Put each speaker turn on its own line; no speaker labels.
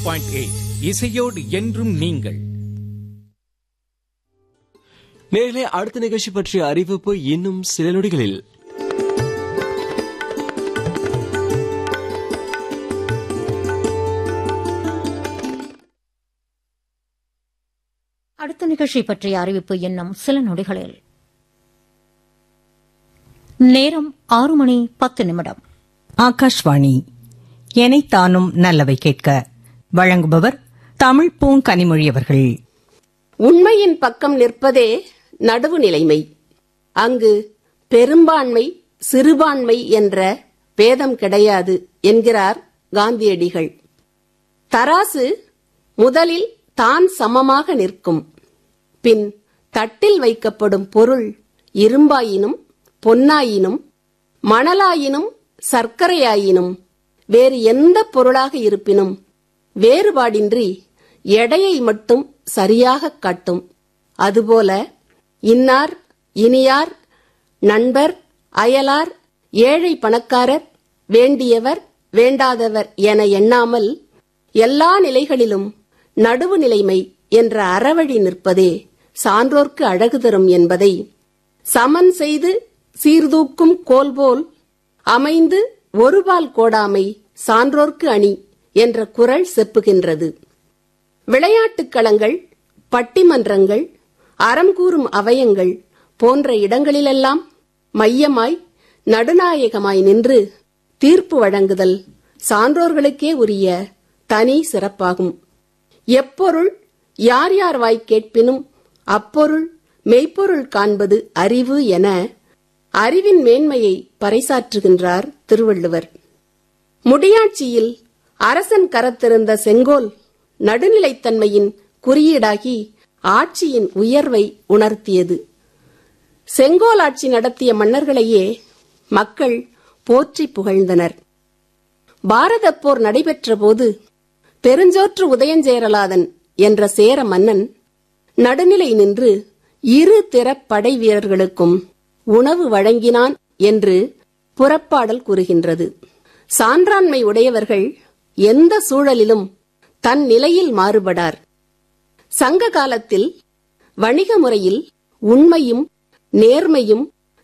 point eight இசையோடு என்றும் நீங்கள்
நேர்களே அடுத்த நிகழ்ச்சி பற்றிய அறிவிப்பு இன்னும் சில நொடிகளில்
அடுத்த நிகழ்ச்சி பற்றிய அறிவிப்பு இன்னும் சில நொடிகளில் நேரம் ஆறு மணி பத்து நிமிடம்
ஆகாஷ்வாணி எனைத்தானும் நல்லவை கேட்க வழங்குபவர் தமிழ் பூங்கனிமொழி அவர்கள்
உண்மையின் பக்கம் நிற்பதே நடுவு நிலைமை அங்கு பெரும்பான்மை சிறுபான்மை என்ற பேதம் கிடையாது என்கிறார் காந்தியடிகள் தராசு முதலில் தான் சமமாக நிற்கும் பின் தட்டில் வைக்கப்படும் பொருள் இரும்பாயினும் பொன்னாயினும் மணலாயினும் சர்க்கரையாயினும் வேறு எந்த பொருளாக இருப்பினும் வேறுபாடின்றி எடையை மட்டும் சரியாகக் காட்டும் அதுபோல இன்னார் இனியார் நண்பர் அயலார் ஏழை பணக்காரர் வேண்டியவர் வேண்டாதவர் என எண்ணாமல் எல்லா நிலைகளிலும் நடுவு நிலைமை என்ற அறவழி நிற்பதே சான்றோர்க்கு அழகு தரும் என்பதை சமன் செய்து சீர்தூக்கும் கோல்போல் அமைந்து ஒருபால் கோடாமை சான்றோர்க்கு அணி என்ற குரல் செப்புகின்றது விளையாட்டுக் களங்கள் பட்டிமன்றங்கள் அறம் கூறும் அவயங்கள் போன்ற இடங்களிலெல்லாம் மையமாய் நடுநாயகமாய் நின்று தீர்ப்பு வழங்குதல் சான்றோர்களுக்கே உரிய தனி சிறப்பாகும் எப்பொருள் யார் யார் வாய் கேட்பினும் அப்பொருள் மெய்ப்பொருள் காண்பது அறிவு என அறிவின் மேன்மையை பறைசாற்றுகின்றார் திருவள்ளுவர் முடியாட்சியில் அரசன் கரத்திருந்த செங்கோல் நடுநிலைத்தன்மையின் குறியீடாகி ஆட்சியின் உயர்வை உணர்த்தியது செங்கோல் ஆட்சி நடத்திய மன்னர்களையே மக்கள் போற்றி புகழ்ந்தனர் பாரதப் போர் நடைபெற்ற போது பெருஞ்சோற்று உதயஞ்சேரலாதன் என்ற சேர மன்னன் நடுநிலை நின்று இரு திறப் படை வீரர்களுக்கும் உணவு வழங்கினான் என்று புறப்பாடல் கூறுகின்றது சான்றாண்மை உடையவர்கள் எந்த சூழலிலும் தன் நிலையில் மாறுபடார் சங்க காலத்தில் வணிக முறையில் உண்மையும் நேர்மையும்